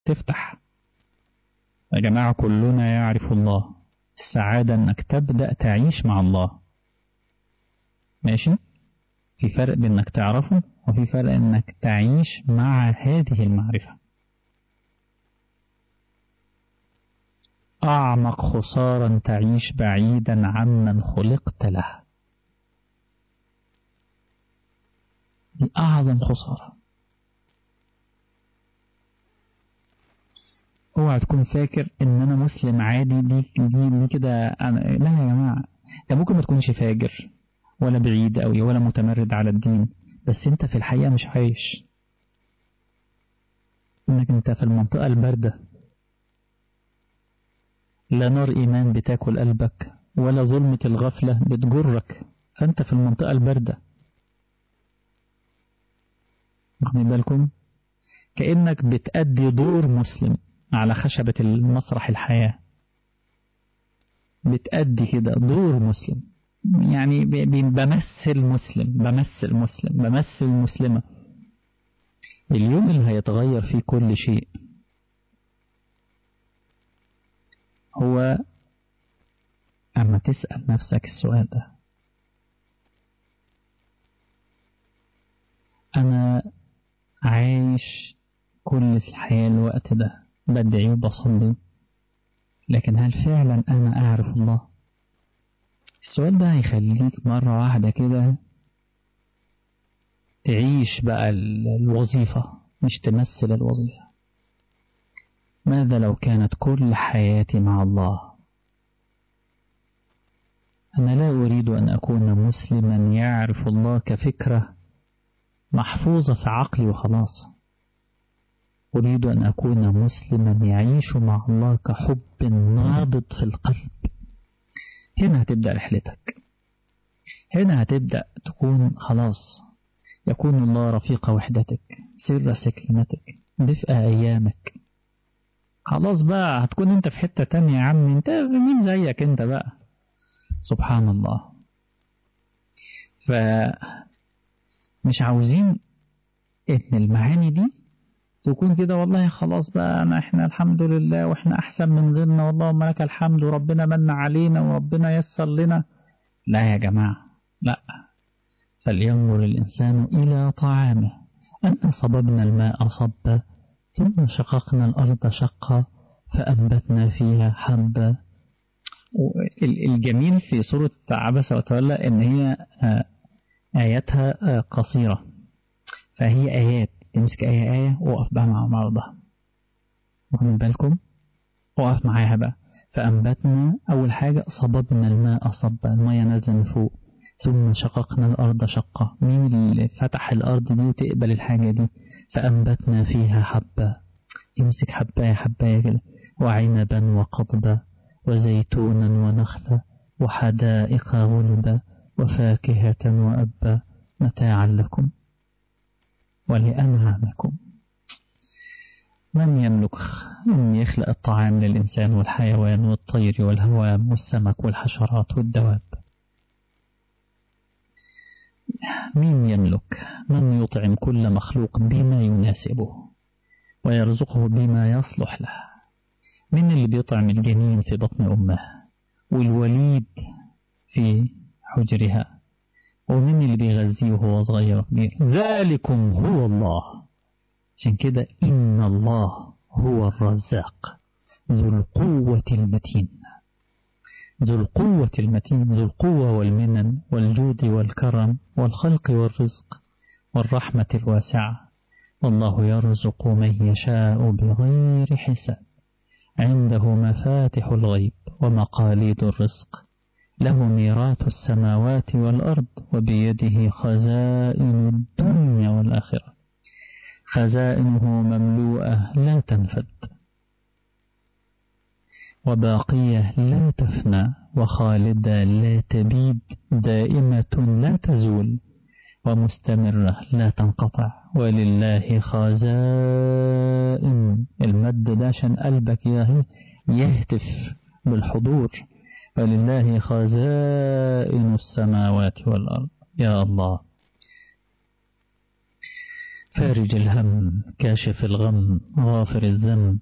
تفتح يا جماعة كلنا يعرف الله السعادة انك تبدأ تعيش مع الله ماشي في فرق بين انك تعرفه وفي فرق انك تعيش مع هذه المعرفة أعمق خسارا تعيش بعيدا عمن خلقت له دي أعظم خسارة اوعى تكون فاكر ان انا مسلم عادي دي دي, دي كده أنا لا يا جماعة انت ممكن ما تكونش فاجر ولا بعيد قوي ولا متمرد على الدين بس انت في الحقيقة مش عايش انك انت في المنطقة الباردة لا نار ايمان بتاكل قلبك ولا ظلمة الغفلة بتجرك فانت في المنطقة الباردة واخدين بالكم كأنك بتأدي دور مسلم على خشبة المسرح الحياة بتأدي كده دور مسلم يعني بمثل مسلم بمثل مسلم بمثل مسلمة اليوم اللي هيتغير فيه كل شيء هو أما تسأل نفسك السؤال ده أنا عايش كل الحياة الوقت ده بدعي وبصلي لكن هل فعلا أنا أعرف الله السؤال ده هيخليك مرة واحدة كده تعيش بقى الوظيفة مش تمثل الوظيفة ماذا لو كانت كل حياتي مع الله أنا لا أريد أن أكون مسلما يعرف الله كفكرة محفوظة في عقلي وخلاص أريد أن أكون مسلما يعيش مع الله كحب نابض في القلب هنا هتبدأ رحلتك هنا هتبدأ تكون خلاص يكون الله رفيق وحدتك سر سكينتك دفء أيامك خلاص بقى هتكون انت في حتة تانية يا عم انت مين زيك انت بقى سبحان الله ف مش عاوزين ان المعاني دي تكون كده والله خلاص بقى أنا إحنا الحمد لله وإحنا أحسن من غيرنا والله لك الحمد وربنا من علينا وربنا يسر لنا لا يا جماعة لا فلينظر الإنسان إلى طعامه أن صببنا الماء صبا ثم شققنا الأرض شقا فأنبتنا فيها حبا الجميل في سورة عبس وتولى إن هي آياتها قصيرة فهي آيات تمسك آية آية وقف بقى مع بعضها واخدين بالكم وقف معاها بقى فأنبتنا أول حاجة صببنا الماء صبا المية نازلة من فوق ثم شققنا الأرض شقة مين اللي فتح الأرض دي وتقبل الحاجة دي فأنبتنا فيها حبة يمسك حباية حباية كده وعنبا وقضبا وزيتونا ونخلا وحدائق غلبا وفاكهة وأبا متاعا لكم ولأنعامكم من يملك أن يخلق الطعام للإنسان والحيوان والطير والهوام والسمك والحشرات والدواب مين يملك من يطعم كل مخلوق بما يناسبه ويرزقه بما يصلح له من اللي بيطعم الجنين في بطن أمه والوليد في حجرها ومين اللي بيغذيه وهو صغير وكبير ذلكم هو الله عشان كده إن الله هو الرزاق ذو القوة المتين ذو القوة المتين ذو القوة والمنن والجود والكرم والخلق والرزق والرحمة الواسعة والله يرزق من يشاء بغير حساب عنده مفاتح الغيب ومقاليد الرزق له ميراث السماوات والأرض وبيده خزائن الدنيا والآخرة خزائنه مملوءة لا تنفد وباقية لا تفنى وخالدة لا تبيد دائمة لا تزول ومستمرة لا تنقطع ولله خزائن المد ده عشان قلبك يهتف بالحضور ولله خزائن السماوات والأرض يا الله فارج الهم كاشف الغم غافر الذنب